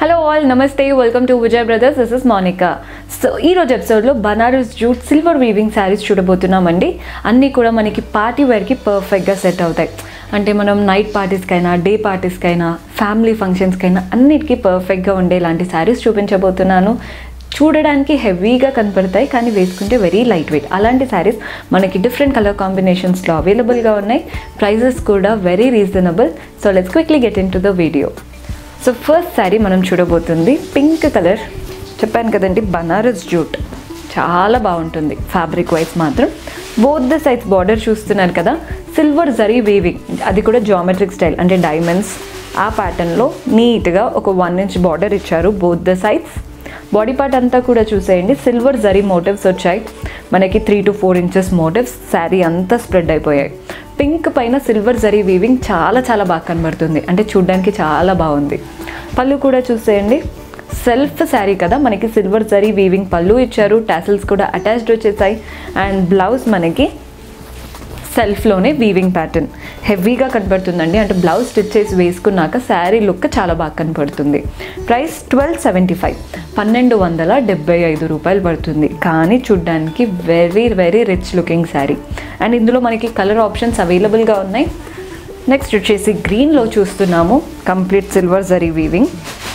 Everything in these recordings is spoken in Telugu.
hello all namaste welcome to Vijay brothers this is Monica so ఈ రోజు ఎపిసోడ్లో Banaras jute silver weaving saris చూడబోతున్నామండి అన్నీ కూడా మనకి పార్టీ వేర్కి పర్ఫెక్ట్గా సెట్ అవుతాయి అంటే మనం నైట్ పార్టీస్కైనా డే పార్టీస్కైనా ఫ్యామిలీ ఫంక్షన్స్కైనా అన్నిటికీ పర్ఫెక్ట్గా ఉండే ఇలాంటి శారీస్ చూపించబోతున్నాను చూడడానికి హెవీగా కనపడతాయి కానీ వేసుకుంటే వెరీ లైట్ వెయిట్ అలాంటి శారీస్ మనకి డిఫరెంట్ కలర్ కాంబినేషన్స్లో అవైలబుల్గా ఉన్నాయి ప్రైజెస్ కూడా very reasonable so let's quickly get into the video so first sari మనం చూడబోతుంది పింక్ కలర్ చెప్పాను కదండి బనారస్ జూట్ చాలా బాగుంటుంది ఫ్యాబ్రిక్ వైజ్ మాత్రం బోత్ ద సైడ్స్ బార్డర్ చూస్తున్నారు కదా సిల్వర్ జరీ వీవింగ్ అది కూడా జామెట్రిక్ స్టైల్ అంటే డైమండ్స్ ఆ ప్యాటర్న్లో నీట్గా ఒక వన్ ఇంచ్ బార్డర్ ఇచ్చారు both the sides body part అంతా కూడా చూసేయండి సిల్వర్ జరీ మోటివ్స్ వచ్చాయి మనకి three to four inches motifs sari అంతా స్ప్రెడ్ అయిపోయాయి పింక్ పైన సిల్వర్ జరీ వీవింగ్ చాలా చాలా బాగా కనబడుతుంది అంటే చూడ్డానికి చాలా బాగుంది పళ్ళు కూడా చూసేయండి సెల్ఫ్ శారీ కదా మనకి సిల్వర్ జరీ వీవింగ్ పళ్ళు ఇచ్చారు టాసిల్స్ కూడా అటాచ్డ్ వచ్చేసాయి అండ్ బ్లౌజ్ మనకి సెల్ఫ్లోనే వీవింగ్ ప్యాటర్న్ హెవీగా కనపడుతుందండి అంటే బ్లౌజ్ స్టిచ్ చేసి వేసుకున్నాక శారీ లుక్ చాలా బాగా కనపడుతుంది ప్రైస్ ట్వెల్వ్ సెవెంటీ ఫైవ్ పన్నెండు వందల డెబ్బై ఐదు రూపాయలు పడుతుంది కానీ చూడ్డానికి very very rich looking sari and ఇందులో మనకి కలర్ ఆప్షన్స్ అవైలబుల్గా ఉన్నాయి నెక్స్ట్ వచ్చేసి గ్రీన్లో చూస్తున్నాము complete silver zari weaving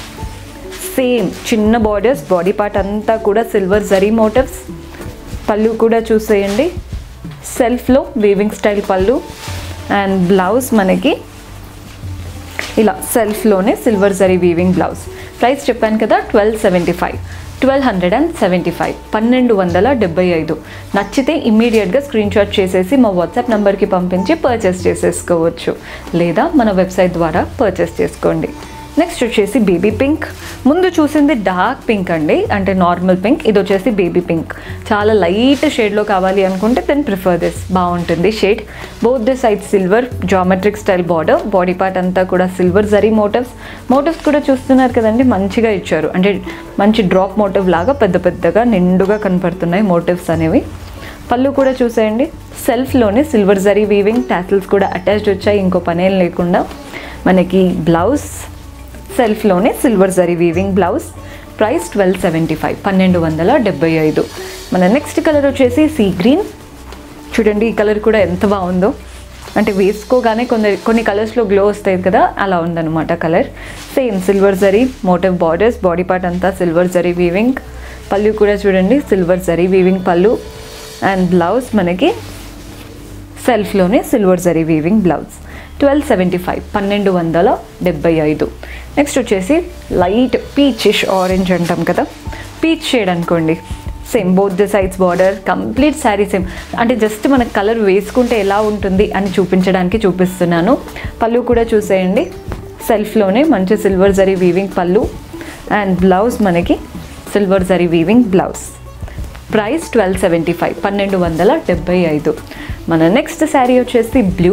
same చిన్న బార్డర్స్ బాడీ పార్ట్ అంతా కూడా సిల్వర్ జరీ మోటివ్స్ పళ్ళు కూడా చూసేయండి సెల్ఫ్లో weaving style pallu and blouse మనకి ఇలా సెల్ఫ్లోనే silver zari weaving blouse price చెప్పాను కదా twelve seventy five twelve hundred and seventy five పన్నెండు వందల డెబ్బై ఐదు నచ్చితే ఇమ్మీడియట్గా స్క్రీన్ షాట్ చేసేసి మా వాట్సాప్ నెంబర్కి పంపించి పర్చేస్ చేసేసుకోవచ్చు లేదా మన వెబ్సైట్ ద్వారా పర్చేస్ చేసుకోండి నెక్స్ట్ వచ్చేసి బేబీ పింక్ ముందు చూసింది డార్క్ పింక్ అండి అంటే నార్మల్ పింక్ ఇది వచ్చేసి బేబీ పింక్ చాలా లైట్ షేడ్లో కావాలి అనుకుంటే దెన్ ప్రిఫర్ దిస్ బాగుంటుంది shade both the side silver geometric style border body part అంతా కూడా సిల్వర్ జరీ మోటివ్స్ మోటివ్స్ కూడా చూస్తున్నారు కదండి మంచిగా ఇచ్చారు అంటే మంచి డ్రాప్ మోటివ్ లాగా పెద్ద పెద్దగా నిండుగా కనపడుతున్నాయి మోటివ్స్ అనేవి పళ్ళు కూడా చూసేయండి సెల్ఫ్లోనే సిల్వర్ జరీ వీవింగ్ టాసిల్స్ కూడా అటాచ్డ్ వచ్చాయి ఇంకో పనేం లేకుండా మనకి బ్లౌజ్ సెల్ఫ్లోనే silver zari weaving blouse price twelve seventy five పన్నెండు వందల డెబ్బై ఐదు మన నెక్స్ట్ కలర్ వచ్చేసి సీ గ్రీన్ చూడండి ఈ కలర్ కూడా ఎంత బాగుందో అంటే వేసుకోగానే కొన్ని కొన్ని కలర్స్లో గ్లో వస్తాయి కదా అలా ఉందన్నమాట colour same silver zari motif borders body part అంతా సిల్వర్ జరీ వీవింగ్ పళ్ళు కూడా చూడండి సిల్వర్ జరీ వీవింగ్ పళ్ళు అండ్ బ్లౌజ్ మనకి సెల్ఫ్లోనే silver zari weaving blouse twelve seventy five పన్నెండు వందల డెబ్బై ఐదు నెక్స్ట్ వచ్చేసి లైట్ పీచిష్ ఆరెంజ్ అంటాం కదా పీచ్ షేడ్ అనుకోండి same both the sides border complete sari same అంటే జస్ట్ మనకు కలర్ వేసుకుంటే ఎలా ఉంటుంది అని చూపించడానికి చూపిస్తున్నాను పళ్ళు కూడా చూసేయండి సెల్ఫ్లోనే మంచి సిల్వర్ జరీ వీవింగ్ పళ్ళు అండ్ బ్లౌజ్ మనకి silver zari weaving blouse price twelve seventy five పన్నెండు వందల డెబ్బై ఐదు మన నెక్స్ట్ శారీ వచ్చేసి బ్లూ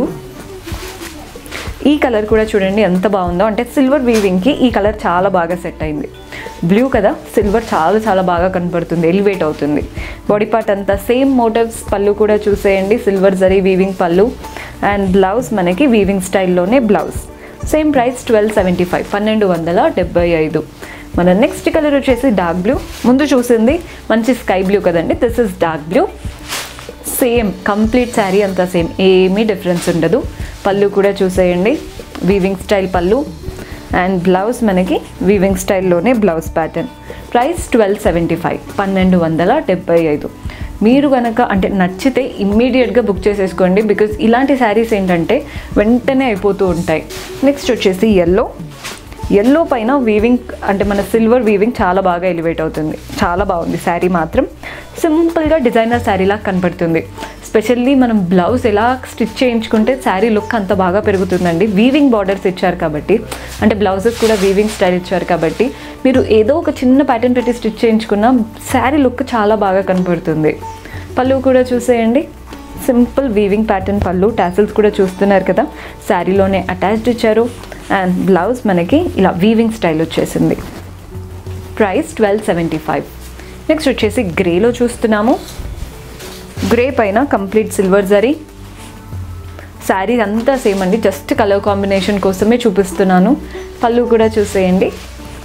ఈ కలర్ కూడా చూడండి ఎంత బాగుందో అంటే సిల్వర్ వీవింగ్కి ఈ కలర్ చాలా బాగా సెట్ అయింది బ్లూ కదా సిల్వర్ చాలా చాలా బాగా కనపడుతుంది ఎలివేట్ అవుతుంది బాడీ పార్ట్ అంతా సేమ్ మోటివ్స్ పళ్ళు కూడా చూసేయండి సిల్వర్ జరీ వీవింగ్ పళ్ళు అండ్ బ్లౌజ్ మనకి వీవింగ్ స్టైల్లోనే blouse same price twelve seventy five పన్నెండు వందల డెబ్బై ఐదు మన నెక్స్ట్ కలర్ వచ్చేసి డార్క్ బ్లూ ముందు చూసింది మంచి స్కై బ్లూ కదండి this is dark blue same complete sari అంతా సేమ్ ఏమీ డిఫరెన్స్ ఉండదు పళ్ళు కూడా చూసేయండి weaving style pallu and blouse మనకి వీవింగ్ స్టైల్లోనే blouse pattern price twelve seventy five పన్నెండు వందల డెబ్బై ఐదు మీరు కనుక అంటే నచ్చితే ఇమ్మీడియట్గా బుక్ చేసేసుకోండి బికాజ్ ఇలాంటి శారీస్ ఏంటంటే వెంటనే అయిపోతూ ఉంటాయి నెక్స్ట్ వచ్చేసి ఎల్లో ఎల్లో పైన వీవింగ్ అంటే మన సిల్వర్ వీవింగ్ చాలా బాగా ఎలివేట్ అవుతుంది చాలా బాగుంది శారీ మాత్రం సింపుల్గా డిజైనర్ శారీలా కనపడుతుంది స్పెషల్లీ మనం బ్లౌజ్ ఎలా స్టిచ్ చేయించుకుంటే శారీ లుక్ అంత బాగా పెరుగుతుందండి వీవింగ్ బార్డర్స్ ఇచ్చారు కాబట్టి అంటే బ్లౌజెస్ కూడా వీవింగ్ స్టైల్ ఇచ్చారు కాబట్టి మీరు ఏదో ఒక చిన్న ప్యాటర్న్ పెట్టి స్టిచ్ చేయించుకున్న శారీ లుక్ చాలా బాగా కనపడుతుంది పళ్ళు కూడా చూసేయండి simple weaving pattern pallu tassels కూడా చూస్తున్నారు కదా శారీలోనే అటాచ్డ్ ఇచ్చారు అండ్ బ్లౌజ్ మనకి ఇలా వీవింగ్ స్టైల్ వచ్చేసింది price twelve seventy five next వచ్చేసి గ్రేలో చూస్తున్నాము గ్రే పైన కంప్లీట్ సిల్వర్ జరీ శారీ అంతా సేమ్ అండి జస్ట్ కలర్ కాంబినేషన్ కోసమే చూపిస్తున్నాను పళ్ళు కూడా చూసేయండి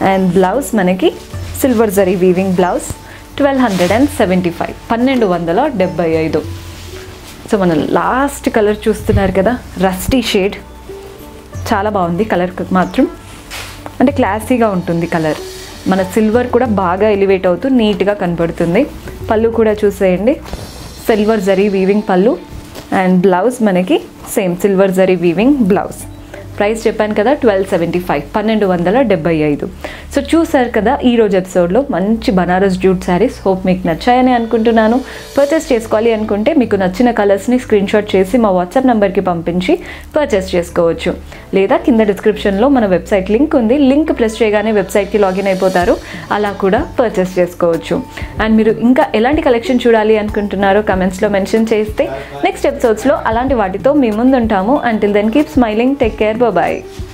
అండ్ బ్లౌజ్ మనకి silver zari weaving blouse twelve hundred and seventy five పన్నెండు వందల డెబ్బై ఐదు సో మన లాస్ట్ కలర్ చూస్తున్నారు కదా రస్టీ షేడ్ చాలా బాగుంది కలర్ మాత్రం అంటే క్లాసీగా ఉంటుంది కలర్ మన సిల్వర్ కూడా బాగా ఎలివేట్ అవుతూ నీట్గా కనపడుతుంది పళ్ళు కూడా చూసేయండి సిల్వర్ జరీ వీవింగ్ పళ్ళు అండ్ బ్లౌజ్ మనకి same silver zari weaving blouse price చెప్పాను కదా ట్వెల్వ్ సెవెంటీ ఫైవ్ పన్నెండు వందల డెబ్బై ఐదు సో చూసారు కదా ఈ రోజు ఎపిసోడ్లో మంచి బనారస్ జూట్ శారీస్ హోప్ మీకు నచ్చాయని అనుకుంటున్నాను పర్చేస్ చేసుకోవాలి అనుకుంటే మీకు నచ్చిన కలర్స్ని స్క్రీన్ షాట్ చేసి మా వాట్సాప్ నెంబర్కి పంపించి పర్చేస్ చేసుకోవచ్చు లేదా కింద డిస్క్రిప్షన్లో మన వెబ్సైట్ లింక్ ఉంది లింక్ ప్రెస్ చేయగానే వెబ్సైట్కి లాగిన్ అయిపోతారు అలా కూడా పర్చేస్ చేసుకోవచ్చు అండ్ మీరు ఇంకా ఎలాంటి కలెక్షన్ చూడాలి అనుకుంటున్నారో కమెంట్స్లో మెన్షన్ చేస్తే నెక్స్ట్ ఎపిసోడ్స్లో అలాంటి వాటితో మీ ముందు ఉంటాము until then keep smiling take care bye